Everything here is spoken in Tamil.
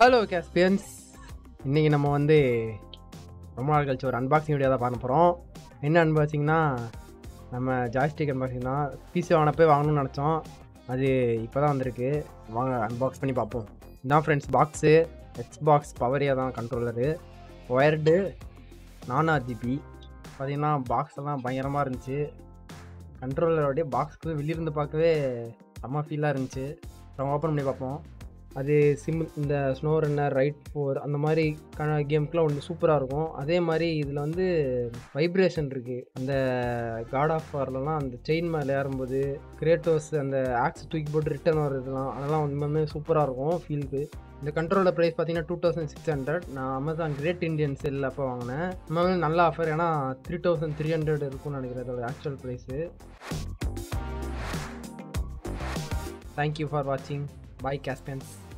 ஹலோ கேஸ்பியன்ஸ் இன்றைக்கி நம்ம வந்து ரொம்ப நாள் கழிச்சு ஒரு அன்பாக்சிங் வீடியோ தான் பார்க்க போகிறோம் என்ன அன்பாக்சிங்னா நம்ம ஜாய்ஸ்டிக் அன்பாக்சிங் தான் பிசி வாங்கினப்போ வாங்கணும்னு நினச்சோம் அது இப்போ தான் வந்திருக்கு வாங்க அன்பாக்ஸ் பண்ணி பார்ப்போம் இதான் ஃப்ரெண்ட்ஸ் பாக்ஸு எக்ஸ் பாக்ஸ் பவரியா தான் கண்ட்ரோலரு ஒயர்டு நான் ஆர்ஜிபி பார்த்தீங்கன்னா பாக்ஸ் எல்லாம் பயங்கரமாக இருந்துச்சு கண்ட்ரோலரோடைய பாக்ஸ்க்கு வெளியிருந்து பார்க்கவே செம்ம ஃபீலாக இருந்துச்சு நம்ம ஓப்பன் பண்ணி பார்ப்போம் அது சிம் இந்த ஸ்னோ ரன்னர் ரைட் ஃபோர் அந்த மாதிரி கேமுக்குலாம் ஒன்று சூப்பராக இருக்கும் அதே மாதிரி இதில் வந்து வைப்ரேஷன் இருக்குது அந்த காட் ஆஃப் வார்லலாம் அந்த செயின் மேலே ஏறும்போது கிரேட்டோஸ் அந்த ஆக்ஸ் தூக்கி போட்டு ரிட்டர்ன் வரதுலாம் அதெல்லாம் உண்மையுமே சூப்பராக இருக்கும் ஃபீலுக்கு இந்த கண்ட்ரோலோட ப்ரைஸ் பார்த்தீங்கன்னா டூ தௌசண்ட் சிக்ஸ் ஹண்ட்ரட் நான் அமேசான் கிரேட் இந்தியன் செல்லில் அப்போ வாங்கினேன் உண்மையுமே நல்ல ஆஃபர் ஏன்னா த்ரீ தௌசண்ட் த்ரீ ஹண்ட்ரட் இருக்கும்னு நினைக்கிறேன் அதோட ஆக்சுவல் ப்ரைஸு தேங்க்யூ ஃபார் வாட்சிங் பாய் கேஸ்பென்ஸ்